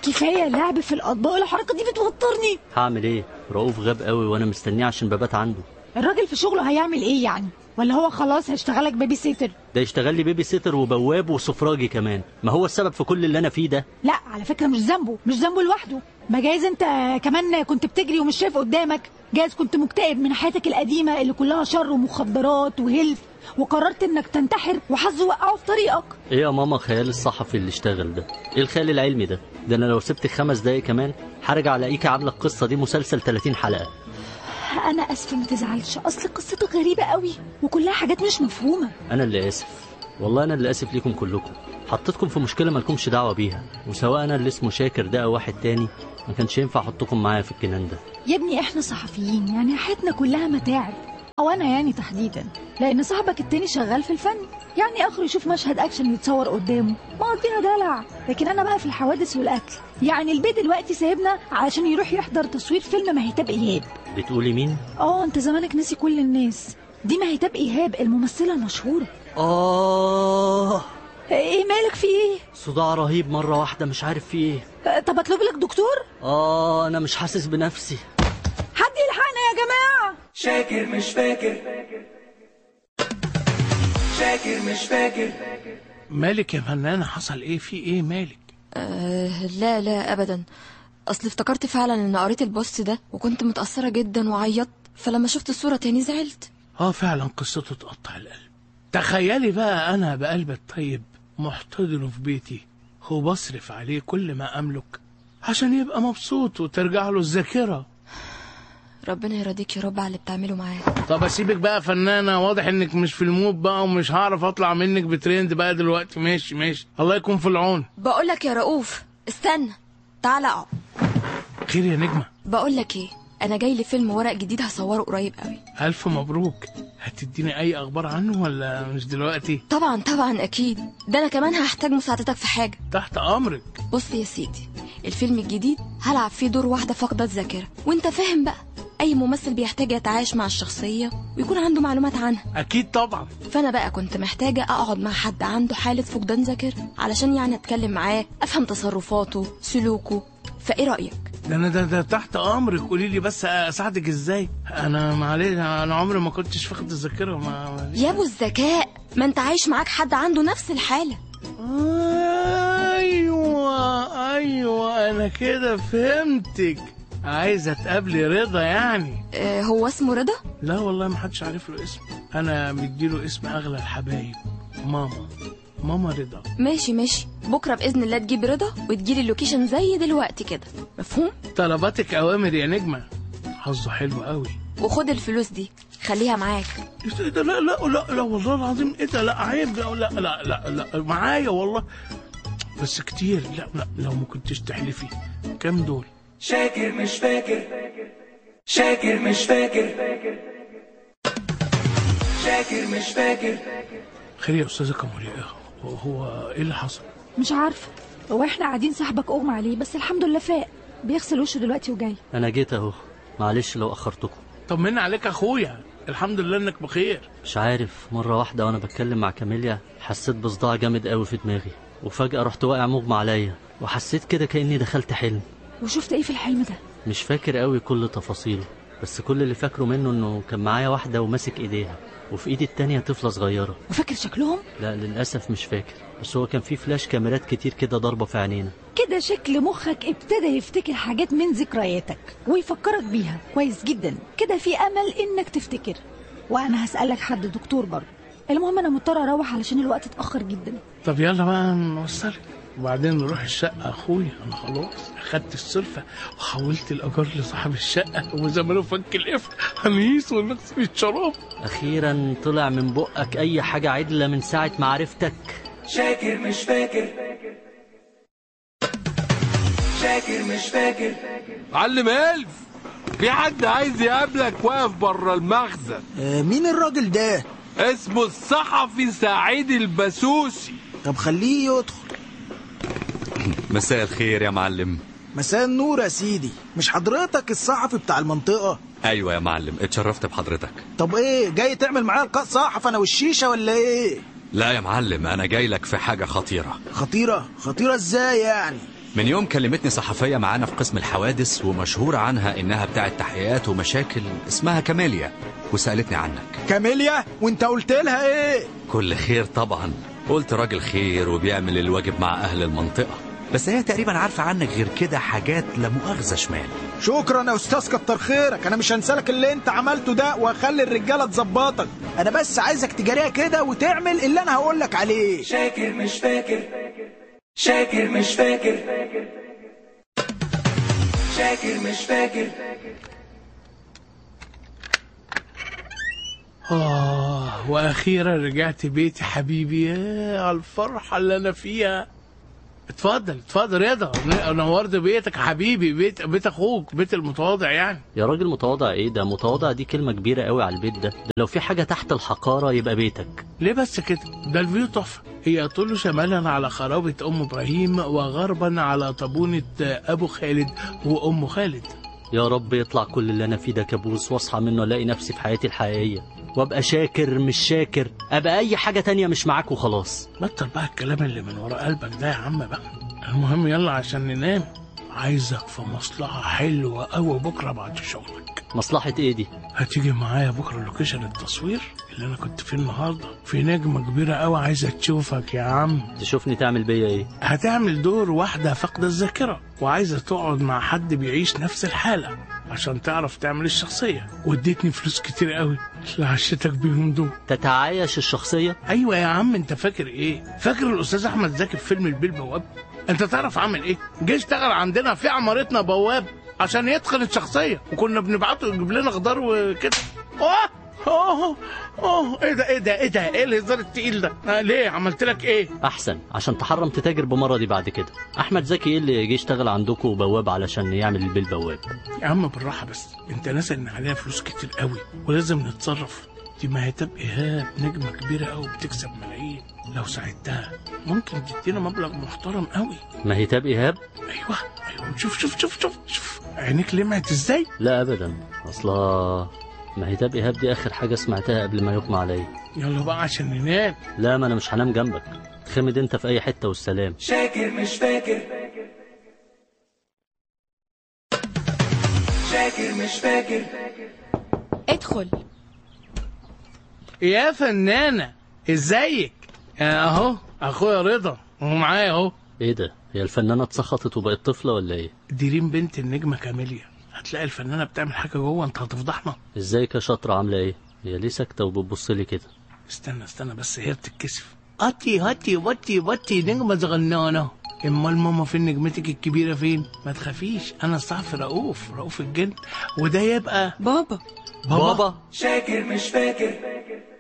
كفايه لعب في الاطباق الحركه دي بتوترني هعمل ايه رؤوف غاب قوي وانا مستنيه عشان ببات عنده الراجل في شغله هيعمل ايه يعني ولا هو خلاص هيشتغلك بيبي سيتر ده يشتغل لي بيبي سيتر وبواب وسفراجي كمان ما هو السبب في كل اللي انا فيه ده لا على فكره مش ذنبه مش ذنبه لوحده ما جايز انت كمان كنت بتجري ومش شايف قدامك جايز كنت مكتئب من حياتك القديمه اللي كلها شر ومخدرات وهلف وقررت انك تنتحر وحظه وقعه في طريقك ايه يا ماما خيال الصحفي اللي اشتغل ده ايه الخيال العلمي ده ده انا لو سبتك خمس دقايق كمان هرجع الاقيكي عامله القصه دي مسلسل 30 حلقه انا اسفه ما تزعلش اصل قصته غريبه قوي وكلها حاجات مش مفهومه انا اللي اسف والله انا اللي اسف ليكم كلكم حطيتكم في مشكله مالكمش دعوه بيها وسواء انا اللي اسمه شاكر ده او واحد تاني ما كانش ينفع احطكم معايا في الجنان ده يا ابني احنا صحفيين يعني حياتنا كلها متاعب او انا يعني تحديدا لان صاحبك التاني شغال في الفن يعني اخره يشوف مشهد اكشن يتصور قدامه مقضيها دلع لكن انا بقى في الحوادث والقتل يعني البيت دلوقتي سايبنا علشان يروح يحضر تصوير فيلم مهتاب ايهاب بتقولي مين اه انت زمانك ناسي كل الناس دي مهتاب ايهاب الممثله المشهوره اه ايه مالك في ايه صداع رهيب مره واحده مش عارف في ايه أه، طب اطلب لك دكتور اه انا مش حاسس بنفسي حد يلحقنا يا جماعه شاكر مش فاكر شاكر مش فاكر مالك يا فنانة حصل ايه في ايه مالك أه لا لا ابدا اصل افتكرت فعلا ان قريت البوست ده وكنت متاثره جدا وعيطت فلما شفت الصوره تاني زعلت اه فعلا قصته تقطع القلب تخيلي بقى انا بقلبي الطيب محتضنه في بيتي وبصرف عليه كل ما املك عشان يبقى مبسوط وترجع له الذاكره ربنا يرضيك يا رب على اللي بتعمله معاه طب اسيبك بقى يا فنانه واضح انك مش في المود بقى ومش هعرف اطلع منك بترند بقى دلوقتي ماشي ماشي الله يكون في العون بقول لك يا رؤوف استنى تعال اقعد خير يا نجمه بقول لك ايه انا جاي لي فيلم ورق جديد هصوره قريب قوي الف مبروك هتديني اي اخبار عنه ولا مش دلوقتي طبعا طبعا اكيد ده انا كمان هحتاج مساعدتك في حاجه تحت امرك بص يا سيدي الفيلم الجديد هلعب فيه دور واحده فاقده الذاكره وانت فاهم بقى اي ممثل بيحتاج يتعايش مع الشخصيه ويكون عنده معلومات عنها اكيد طبعا فانا بقى كنت محتاجه اقعد مع حد عنده حاله فقدان ذاكره علشان يعني اتكلم معاه افهم تصرفاته سلوكه فايه رايك ده انا ده, ده تحت امرك قولي لي بس اساعدك ازاي انا معلش انا عمري ما كنتش فاقد الذاكره ما ما- يا ابو الذكاء ما انت عايش معاك حد عنده نفس الحاله ايوه ايوه انا كده فهمتك عايزه تقابلي رضا يعني آه هو اسمه رضا لا والله ما حدش عارف له اسم انا مديله اسم اغلى الحبايب ماما ماما رضا ماشي ماشي بكره باذن الله تجيب رضا وتجيلي اللوكيشن زي دلوقتي كده مفهوم طلباتك اوامر يا نجمه حظه حلو قوي وخد الفلوس دي خليها معاك ايه ده لا لا لا لا والله العظيم ايه ده لا عيب لا لا لا لا, لا معايا والله بس كتير لا لا لو ما كنتش تحلفي كام دول شاكر مش فاكر شاكر مش فاكر شاكر مش فاكر خير يا استاذه كماليه هو, هو ايه اللي حصل مش عارفه هو احنا قاعدين صاحبك اغمى عليه بس الحمد لله فاق بيغسل وشه دلوقتي وجاي انا جيت اهو معلش لو اخرتكم طمنا عليك يا اخويا الحمد لله انك بخير مش عارف مرة واحدة وأنا بتكلم مع كاميليا حسيت بصداع جامد قوي في دماغي وفجأة رحت واقع مغمى عليا وحسيت كده كأني دخلت حلم وشفت ايه في الحلم ده مش فاكر قوي كل تفاصيله بس كل اللي فاكره منه إنه كان معايا واحدة وماسك إيديها وفي إيدي التانية طفلة صغيرة وفاكر شكلهم لا للأسف مش فاكر بس هو كان في فلاش كاميرات كتير كده ضاربة في عينينا كده شكل مخك ابتدى يفتكر حاجات من ذكرياتك ويفكرك بيها كويس جدا كده في امل انك تفتكر وانا هسالك حد دكتور برضه المهم انا مضطره اروح علشان الوقت اتاخر جدا طب يلا بقى نوصلك وبعدين نروح الشقة أخويا أنا خلاص أخدت السلفة وحولت الأيجار لصاحب الشقة وزمانه فك القفل هنقيس ونغسل الشراب أخيرا طلع من بقك أي حاجة عدلة من ساعة ما عرفتك شاكر مش فاكر شاكر مش فاكر معلم ألف في حد عايز يقابلك واقف بره المخزن آه، مين الراجل ده؟ اسمه الصحفي سعيد البسوسي طب خليه يدخل مساء الخير يا معلم مساء النور يا سيدي مش حضرتك الصحفي بتاع المنطقة ايوه يا معلم اتشرفت بحضرتك طب ايه جاي تعمل معايا لقاء صحف انا والشيشة ولا ايه لا يا معلم انا جاي لك في حاجه خطيره خطيرة خطيرة ازاي يعني من يوم كلمتني صحفية معانا في قسم الحوادث ومشهورة عنها إنها بتاعت تحقيقات ومشاكل اسمها كاميليا وسألتني عنك كاميليا وانت قلت لها ايه كل خير طبعا قلت راجل خير وبيعمل الواجب مع أهل المنطقة بس هي تقريبا عارفة عنك غير كده حاجات لا مؤاخذة شمال شكرا يا استاذ كتر خيرك انا مش هنسالك اللي انت عملته ده واخلي الرجاله تظبطك انا بس عايزك تجاريها كده وتعمل اللي انا هقول لك عليه شاكر مش فاكر شاكر مش فاكر شاكر مش فاكر آه وأخيرا رجعت بيتي حبيبي يا على الفرحة اللي أنا فيها اتفضل اتفضل رضا نورت بيتك يا حبيبي بيت بيت أخوك بيت المتواضع يعني يا راجل متواضع ايه ده متواضع دي كلمة كبيرة قوي على البيت ده, ده لو في حاجة تحت الحقارة يبقى بيتك ليه بس كده ده الفيو تحفة هي طول شمالا على خرابة أم إبراهيم وغربا على طابونة أبو خالد وأم خالد يا رب يطلع كل اللي انا فيه ده كابوس واصحى منه الاقي نفسي في حياتي الحقيقية وابقى شاكر مش شاكر ابقى اي حاجة تانية مش معاك وخلاص بطل بقى الكلام اللي من ورا قلبك ده يا عم بقى المهم يلا عشان ننام عايزك في مصلحة حلوة أوي بكرة بعد شغلك مصلحة ايه دي هتيجي معايا بكرة لوكيشن التصوير اللي أنا كنت فيه النهاردة في نجمة كبيرة أوي عايزة تشوفك يا عم تشوفني تعمل بيا ايه هتعمل دور واحدة فاقدة الذاكرة وعايزة تقعد مع حد بيعيش نفس الحالة عشان تعرف تعمل الشخصية واديتني فلوس كتير قوي لعشتك بيهم دول تتعايش الشخصية ايوه يا عم انت فاكر ايه فاكر الاستاذ احمد زكي في فيلم البيه البواب انت تعرف عمل ايه جه اشتغل عندنا في عمارتنا بواب عشان يتقن الشخصيه وكنا بنبعته يجيب لنا خضار وكده اوه اوه اوه ايه ده ايه ده ايه ده ايه الهزار التقيل ده آه ليه عملت لك ايه احسن عشان تحرم تتاجر بمرضي بعد كده احمد زكي ايه اللي جه يشتغل عندكم بواب علشان يعمل البيل بواب يا عم بالراحه بس انت ناسي ان عليها فلوس كتير قوي ولازم نتصرف دي مهتاب ايهاب نجمه كبيره قوي بتكسب ملايين لو ساعدتها ممكن تدينا مبلغ محترم قوي مهتاب ايهاب ايوه ايوه شوف شوف شوف شوف شوف عينيك لمعت ازاي لا ابدا اصلا مهتاب ايهاب دي اخر حاجة سمعتها قبل ما يغمى عليا يلا بقى عشان ننام لا ما انا مش هنام جنبك خمد انت في اي حتة والسلام شاكر مش فاكر شاكر مش فاكر ادخل يا فنانه ازيك اهو اخويا رضا ومعايا اهو ايه ده هي الفنانة اتسخطت وبقت طفلة ولا ايه ديرين بنت النجمه كاميليا هتلاقي الفنانه بتعمل حاجه جوه انت هتفضحنا ازيك يا شاطرة عاملة ايه هي ليه ساكتة وبتبص لي كده استنى استنى بس هي بتتكسف هاتي هاتي واتي واتي نجمة صغننة امال ماما فين نجمتك الكبيرة فين ما تخافيش انا صعب رؤوف رؤوف الجن وده يبقى بابا بابا شاكر مش فاكر